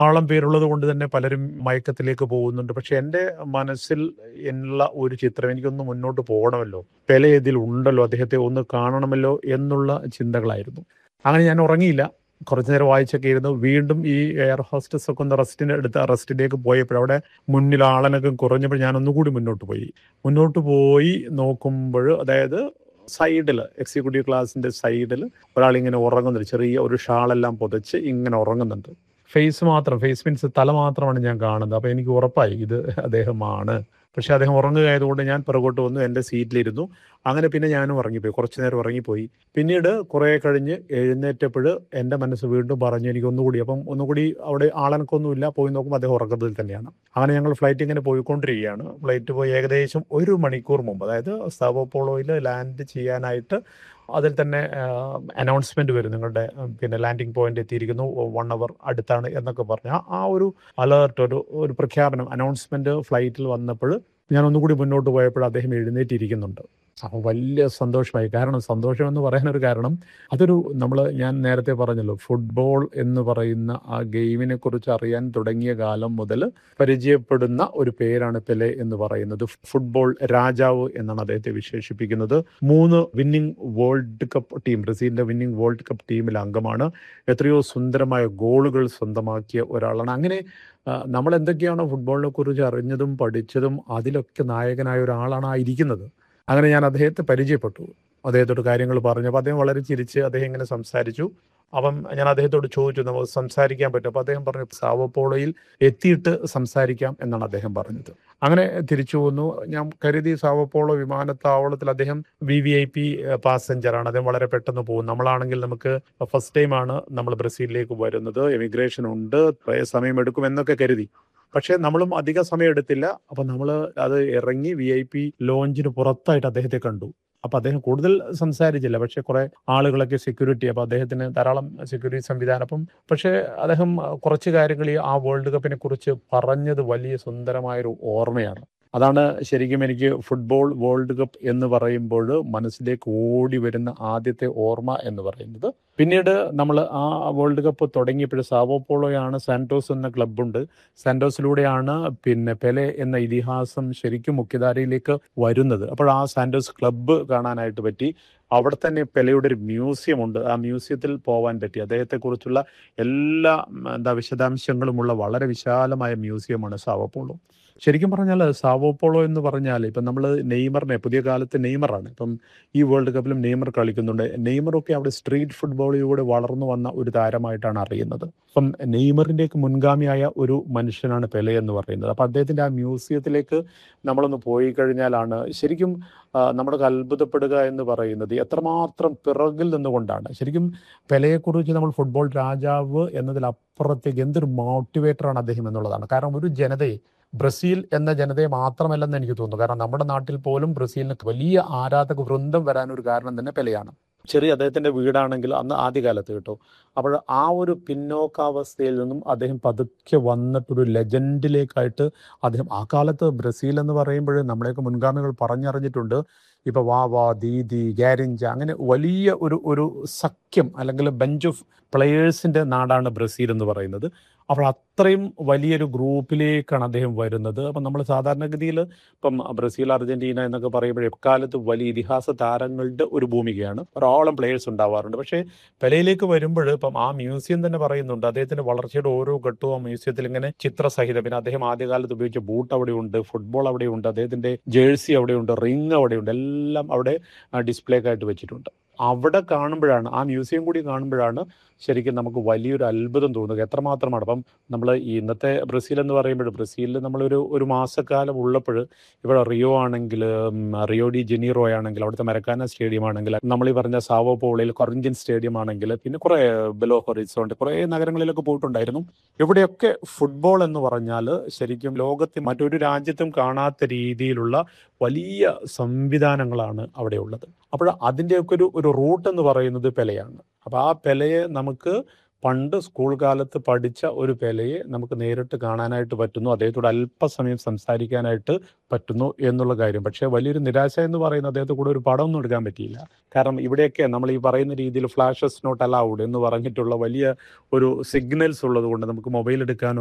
ധാരാളം പേരുള്ളത് കൊണ്ട് തന്നെ പലരും മയക്കത്തിലേക്ക് പോകുന്നുണ്ട് പക്ഷെ എൻ്റെ മനസ്സിൽ ഉള്ള ഒരു ചിത്രം എനിക്കൊന്ന് മുന്നോട്ട് പോകണമല്ലോ പെലെ ഇതിൽ ഉണ്ടല്ലോ അദ്ദേഹത്തെ ഒന്ന് കാണണമല്ലോ എന്നുള്ള ചിന്തകളായിരുന്നു അങ്ങനെ ഞാൻ ഉറങ്ങിയില്ല കുറച്ചു നേരം വായിച്ചൊക്കെ ഇരുന്നു വീണ്ടും ഈ എയർ ഹോസ്റ്റസ് ഒക്കെ ഒന്ന് റെസ്റ്റിന് എടുത്ത് റെസ്റ്റിലേക്ക് പോയപ്പോൾ അവിടെ മുന്നിൽ ആളനൊക്കെ കുറഞ്ഞപ്പോൾ ഞാൻ ഒന്നുകൂടി മുന്നോട്ട് പോയി മുന്നോട്ട് പോയി നോക്കുമ്പോൾ അതായത് സൈഡിൽ എക്സിക്യൂട്ടീവ് ക്ലാസിന്റെ സൈഡിൽ ഒരാൾ ഇങ്ങനെ ഉറങ്ങുന്നുണ്ട് ചെറിയ ഒരു ഷാളെല്ലാം പുതച്ച് ഇങ്ങനെ ഉറങ്ങുന്നുണ്ട് ഫേസ് മാത്രം ഫേസ് മീൻസ് തല മാത്രമാണ് ഞാൻ കാണുന്നത് അപ്പൊ എനിക്ക് ഉറപ്പായി ഇത് അദ്ദേഹമാണ് പക്ഷെ അദ്ദേഹം ഉറങ്ങുകയായതുകൊണ്ട് ഞാൻ പുറകോട്ട് വന്നു എൻ്റെ സീറ്റിലിരുന്നു അങ്ങനെ പിന്നെ ഞാനും ഉറങ്ങിപ്പോയി കുറച്ചു നേരം ഉറങ്ങിപ്പോയി പിന്നീട് കുറെ കഴിഞ്ഞ് എഴുന്നേറ്റപ്പോൾ എൻ്റെ മനസ്സ് വീണ്ടും പറഞ്ഞു എനിക്ക് ഒന്നുകൂടി അപ്പം ഒന്നുകൂടി അവിടെ ആളനക്കൊന്നുമില്ല പോയി നോക്കുമ്പോൾ അദ്ദേഹം ഉറക്കത്തിൽ തന്നെയാണ് അങ്ങനെ ഞങ്ങൾ ഫ്ലൈറ്റ് ഇങ്ങനെ പോയിക്കൊണ്ടിരിക്കുകയാണ് ഫ്ലൈറ്റ് പോയി ഏകദേശം ഒരു മണിക്കൂർ മുമ്പ് അതായത് സാവോപോളോയിൽ ലാൻഡ് ചെയ്യാനായിട്ട് അതിൽ തന്നെ അനൗൺസ്മെന്റ് വരും നിങ്ങളുടെ ഉം, പിന്നെ ലാൻഡിംഗ് പോയിന്റ് എത്തിയിരിക്കുന്നു വൺ അവർ അടുത്താണ് എന്നൊക്കെ പറഞ്ഞ ആ ഒരു അലേർട്ട് ഒരു ഒരു പ്രഖ്യാപനം അനൗൺസ്മെന്റ് ഫ്ലൈറ്റിൽ വന്നപ്പോൾ ഞാൻ ഒന്നുകൂടി മുന്നോട്ട് പോയപ്പോൾ അദ്ദേഹം എഴുന്നേറ്റിരിക്കുന്നുണ്ട് അപ്പോൾ വലിയ സന്തോഷമായി കാരണം സന്തോഷം എന്ന് പറയാനൊരു കാരണം അതൊരു നമ്മൾ ഞാൻ നേരത്തെ പറഞ്ഞല്ലോ ഫുട്ബോൾ എന്ന് പറയുന്ന ആ ഗെയിമിനെ കുറിച്ച് അറിയാൻ തുടങ്ങിയ കാലം മുതൽ പരിചയപ്പെടുന്ന ഒരു പേരാണ് പെലെ എന്ന് പറയുന്നത് ഫുട്ബോൾ രാജാവ് എന്നാണ് അദ്ദേഹത്തെ വിശേഷിപ്പിക്കുന്നത് മൂന്ന് വിന്നിംഗ് വേൾഡ് കപ്പ് ടീം ബ്രസീലിന്റെ വിന്നിംഗ് വേൾഡ് കപ്പ് ടീമിൽ അംഗമാണ് എത്രയോ സുന്ദരമായ ഗോളുകൾ സ്വന്തമാക്കിയ ഒരാളാണ് അങ്ങനെ ആ, നമ്മൾ എന്തൊക്കെയാണോ ഫുട്ബോളിനെ കുറിച്ച് അറിഞ്ഞതും പഠിച്ചതും അതിലൊക്കെ നായകനായ ഒരാളാണ് ആ ഇരിക്കുന്നത് അങ്ങനെ ഞാൻ അദ്ദേഹത്തെ പരിചയപ്പെട്ടു അദ്ദേഹത്തോട് കാര്യങ്ങൾ പറഞ്ഞപ്പോൾ അദ്ദേഹം വളരെ ചിരിച്ച് അദ്ദേഹം ഇങ്ങനെ സംസാരിച്ചു അപ്പം ഞാൻ അദ്ദേഹത്തോട് ചോദിച്ചു നമുക്ക് സംസാരിക്കാൻ പറ്റും അപ്പോൾ അദ്ദേഹം പറഞ്ഞു സാവപ്പോളയിൽ എത്തിയിട്ട് സംസാരിക്കാം എന്നാണ് അദ്ദേഹം പറഞ്ഞത് അങ്ങനെ തിരിച്ചു വന്നു ഞാൻ കരുതി സാവപ്പോളോ വിമാനത്താവളത്തിൽ അദ്ദേഹം വി വി ഐ പി പാസഞ്ചറാണ് അദ്ദേഹം വളരെ പെട്ടെന്ന് പോകും നമ്മളാണെങ്കിൽ നമുക്ക് ഫസ്റ്റ് ടൈമാണ് നമ്മൾ ബ്രസീലിലേക്ക് വരുന്നത് എമിഗ്രേഷൻ ഉണ്ട് കുറേ സമയം എടുക്കും എന്നൊക്കെ കരുതി പക്ഷേ നമ്മളും അധിക സമയം എടുത്തില്ല അപ്പൊ നമ്മൾ അത് ഇറങ്ങി വി ഐ പി ലോഞ്ചിന് പുറത്തായിട്ട് അദ്ദേഹത്തെ കണ്ടു അപ്പൊ അദ്ദേഹം കൂടുതൽ സംസാരിച്ചില്ല പക്ഷെ കുറെ ആളുകളൊക്കെ സെക്യൂരിറ്റി അപ്പൊ അദ്ദേഹത്തിന് ധാരാളം സെക്യൂരിറ്റി സംവിധാനം അപ്പം പക്ഷേ അദ്ദേഹം കുറച്ച് കാര്യങ്ങൾ ഈ ആ വേൾഡ് കപ്പിനെ കുറിച്ച് പറഞ്ഞത് വലിയ സുന്ദരമായൊരു ഓർമ്മയാണ് അതാണ് ശരിക്കും എനിക്ക് ഫുട്ബോൾ വേൾഡ് കപ്പ് എന്ന് പറയുമ്പോൾ മനസ്സിലേക്ക് ഓടി വരുന്ന ആദ്യത്തെ ഓർമ്മ എന്ന് പറയുന്നത് പിന്നീട് നമ്മൾ ആ വേൾഡ് കപ്പ് തുടങ്ങിയപ്പോൾ സാവോപോളോയാണ് സാന്റോസ് എന്ന ക്ലബ്ബുണ്ട് സാന്റോസിലൂടെയാണ് പിന്നെ പെലെ എന്ന ഇതിഹാസം ശരിക്കും മുഖ്യധാരയിലേക്ക് വരുന്നത് അപ്പോൾ ആ സാന്റോസ് ക്ലബ്ബ് കാണാനായിട്ട് പറ്റി അവിടെ തന്നെ പെലയുടെ ഒരു മ്യൂസിയം ഉണ്ട് ആ മ്യൂസിയത്തിൽ പോവാൻ പറ്റി അദ്ദേഹത്തെ കുറിച്ചുള്ള എല്ലാ ഉം, എന്താ വിശദാംശങ്ങളുമുള്ള വളരെ വിശാലമായ മ്യൂസിയമാണ് സാവോപോളോ ശരിക്കും പറഞ്ഞാൽ സാവോപോളോ എന്ന് പറഞ്ഞാൽ ഇപ്പം നമ്മൾ നെയ്മറിനെ പുതിയ കാലത്ത് നെയ്മറാണ് ഇപ്പം ഈ വേൾഡ് കപ്പിലും നെയ്മർ കളിക്കുന്നുണ്ട് നെയ്മറൊക്കെ അവിടെ സ്ട്രീറ്റ് ഫുട്ബോളിലൂടെ വളർന്നു വന്ന ഒരു താരമായിട്ടാണ് അറിയുന്നത് അപ്പം നെയ്മറിൻ്റെയൊക്കെ മുൻഗാമിയായ ഒരു മനുഷ്യനാണ് പെലെ എന്ന് പറയുന്നത് അപ്പം അദ്ദേഹത്തിൻ്റെ ആ മ്യൂസിയത്തിലേക്ക് നമ്മളൊന്ന് പോയി കഴിഞ്ഞാലാണ് ശരിക്കും ആ, നമ്മളൊക്കെ അത്ഭുതപ്പെടുക എന്ന് പറയുന്നത് എത്രമാത്രം പിറകിൽ നിന്നുകൊണ്ടാണ് ശരിക്കും പെലയെക്കുറിച്ച് നമ്മൾ ഫുട്ബോൾ രാജാവ് എന്നതിലപ്പുറത്തേക്ക് എന്തൊരു മോട്ടിവേറ്ററാണ് അദ്ദേഹം എന്നുള്ളതാണ് കാരണം ഒരു ജനതയെ ബ്രസീൽ എന്ന ജനതയെ മാത്രമല്ലെന്ന് എനിക്ക് തോന്നുന്നു കാരണം നമ്മുടെ നാട്ടിൽ പോലും ബ്രസീലിന് വലിയ ആരാധക വൃന്ദം വരാൻ ഒരു കാരണം തന്നെ പെലയാണ് ചെറിയ അദ്ദേഹത്തിന്റെ വീടാണെങ്കിൽ അന്ന് ആദ്യകാലത്ത് കേട്ടോ അപ്പോൾ ആ ഒരു പിന്നോക്കാവസ്ഥയിൽ നിന്നും അദ്ദേഹം പതുക്കെ വന്നിട്ടൊരു ലെജൻഡിലേക്കായിട്ട് അദ്ദേഹം ആ കാലത്ത് ബ്രസീൽ എന്ന് പറയുമ്പോൾ നമ്മളെയൊക്കെ മുൻഗാമികൾ പറഞ്ഞറിഞ്ഞിട്ടുണ്ട് ഇപ്പൊ വാ വാ ദീദി ഗാരിഞ്ച അങ്ങനെ വലിയ ഒരു ഒരു സഖ്യം അല്ലെങ്കിൽ ബെഞ്ച് ഓഫ് പ്ലെയേഴ്സിന്റെ നാടാണ് ബ്രസീൽ എന്ന് പറയുന്നത് അപ്പോൾ അത്രയും വലിയൊരു ഗ്രൂപ്പിലേക്കാണ് അദ്ദേഹം വരുന്നത് അപ്പം നമ്മൾ സാധാരണഗതിയിൽ ഇപ്പം ബ്രസീൽ അർജന്റീന എന്നൊക്കെ പറയുമ്പോൾ എക്കാലത്ത് വലിയ ഇതിഹാസ താരങ്ങളുടെ ഒരു ഭൂമികയാണ് ഒരോളം പ്ലേയേഴ്സ് ഉണ്ടാവാറുണ്ട് പക്ഷേ പെലയിലേക്ക് വരുമ്പോൾ ഇപ്പം ആ മ്യൂസിയം തന്നെ പറയുന്നുണ്ട് അദ്ദേഹത്തിന്റെ വളർച്ചയുടെ ഓരോ ഘട്ടവും ആ മ്യൂസിയത്തിൽ ഇങ്ങനെ ചിത്രസഹിതം പിന്നെ അദ്ദേഹം ആദ്യകാലത്ത് ഉപയോഗിച്ച ബൂട്ട് അവിടെയുണ്ട് ഫുട്ബോൾ അവിടെയുണ്ട് അദ്ദേഹത്തിന്റെ ജേഴ്സി അവിടെയുണ്ട് റിങ് അവിടെയുണ്ട് എല്ലാം അവിടെ ഡിസ്പ്ലേക്കായിട്ട് വെച്ചിട്ടുണ്ട് അവിടെ കാണുമ്പോഴാണ് ആ മ്യൂസിയം കൂടി കാണുമ്പോഴാണ് ശരിക്കും നമുക്ക് വലിയൊരു അത്ഭുതം തോന്നുക എത്രമാത്രമാണ് അപ്പം നമ്മൾ ഈ ഇന്നത്തെ ബ്രസീൽ എന്ന് പറയുമ്പോൾ ബ്രസീലിൽ നമ്മളൊരു ഒരു മാസക്കാലം ഉള്ളപ്പോൾ ഇവിടെ റിയോ ആണെങ്കിൽ ഉം, റിയോ ഡി ജനീറോ ആണെങ്കിൽ അവിടുത്തെ മരക്കാന സ്റ്റേഡിയം ആണെങ്കിൽ നമ്മൾ ഈ പറഞ്ഞ സാവോ പോളയിൽ കൊറിഞ്ചൻ സ്റ്റേഡിയം ആണെങ്കിൽ പിന്നെ കുറെ ബെലോ ഹൊറിസോണ്ട് കുറെ നഗരങ്ങളിലൊക്കെ പോയിട്ടുണ്ടായിരുന്നു ഇവിടെയൊക്കെ ഫുട്ബോൾ എന്ന് പറഞ്ഞാൽ ശരിക്കും ലോകത്തിൽ മറ്റൊരു രാജ്യത്തും കാണാത്ത രീതിയിലുള്ള വലിയ സംവിധാനങ്ങളാണ് അവിടെ ഉള്ളത് അപ്പോൾ അതിൻ്റെയൊക്കെ ഒരു ഒരു റൂട്ട് എന്ന് പറയുന്നത് പെലയാണ് അപ്പോൾ ആ പെലയെ നമുക്ക് പണ്ട് സ്കൂൾ കാലത്ത് പഠിച്ച ഒരു പെലയെ നമുക്ക് നേരിട്ട് കാണാനായിട്ട് പറ്റുന്നു അദ്ദേഹത്തോട് അല്പസമയം സംസാരിക്കാനായിട്ട് പറ്റുന്നു എന്നുള്ള കാര്യം പക്ഷേ വലിയൊരു നിരാശ എന്ന് പറയുന്നത് അദ്ദേഹത്തെ കൂടെ ഒരു പടമൊന്നും എടുക്കാൻ പറ്റിയില്ല കാരണം ഇവിടെയൊക്കെ നമ്മൾ ഈ പറയുന്ന രീതിയിൽ ഫ്ലാഷസ് നോട്ട് അലൗഡ് എന്ന് പറഞ്ഞിട്ടുള്ള വലിയ ഒരു സിഗ്നൽസ് ഉള്ളത് കൊണ്ട് നമുക്ക് മൊബൈൽ എടുക്കാനോ